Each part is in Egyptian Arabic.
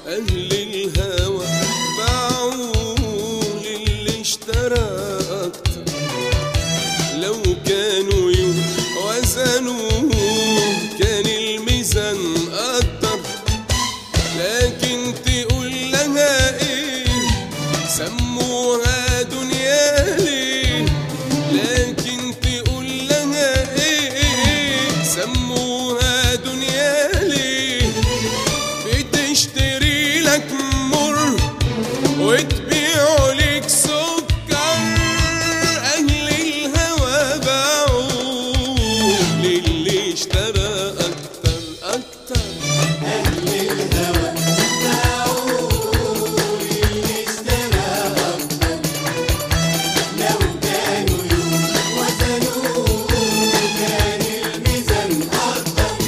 أهل الهوى باعوا للي اشترى أكتر لو كانوا يوزنوا كان الميزان قدر لكن تقول لها ايه سموها دنيا ليه لكن تقول لها ايه سموها دنيا ليه بتشتري لك مر وتبيع لك سكر أهل الهوى باعوا للي اشترى أكتر أكتر أهل الهوى باعوا للي اشترى أكتر لو كانوا يوزنوا كان الميزان أكتر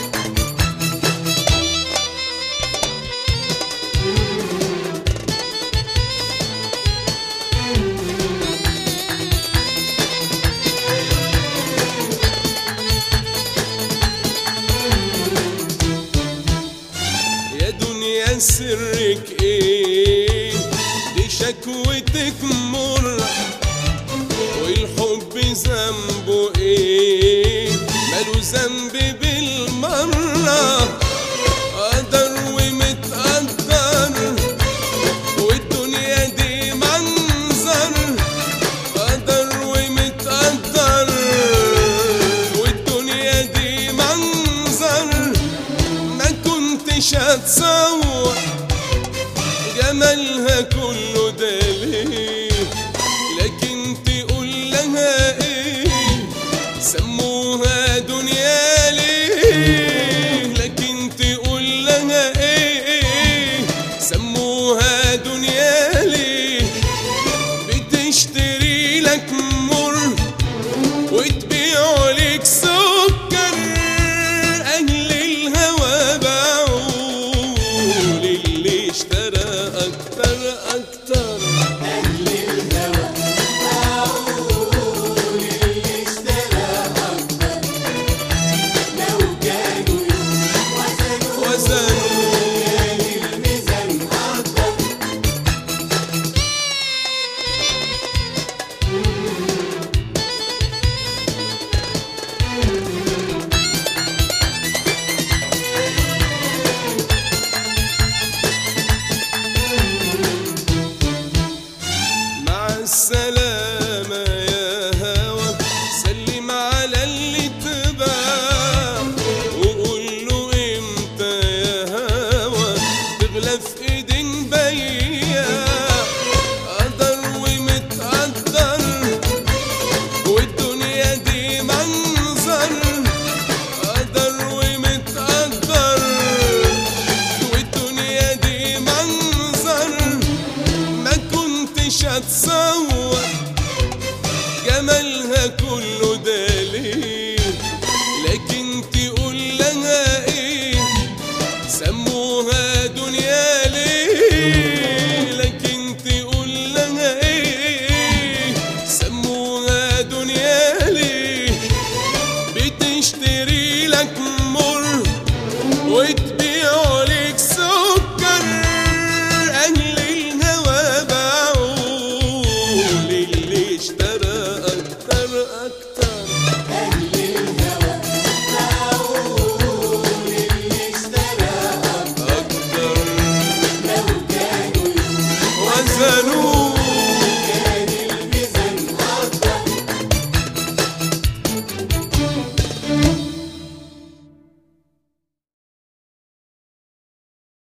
يا دنيا سرك ايه دي شكوتك مر والحب ذنبه ايه ماله ذنب بالمرة قدر ومتقدر والدنيا دي منظر قدر ومتقدر والدنيا دي منظر ما كنتش اتصور جمالها كله دليل لكن تقول لها ايه سموها دنيا ليه لكن تقول لها ايه سموها دنيا ليه بتشتري لك مر وتبيع لك سكر أهل الهوى باعوا للي اشترى أكتر أكتر أهل الهوى باعوا للي اشترى أكتر لو كانوا يوزنوا وزنوا كان الميزان أكتر مع السلامة يا هوى سلم على اللي اتباع وقول له امتى يا هوى تغلى في ايدين بياع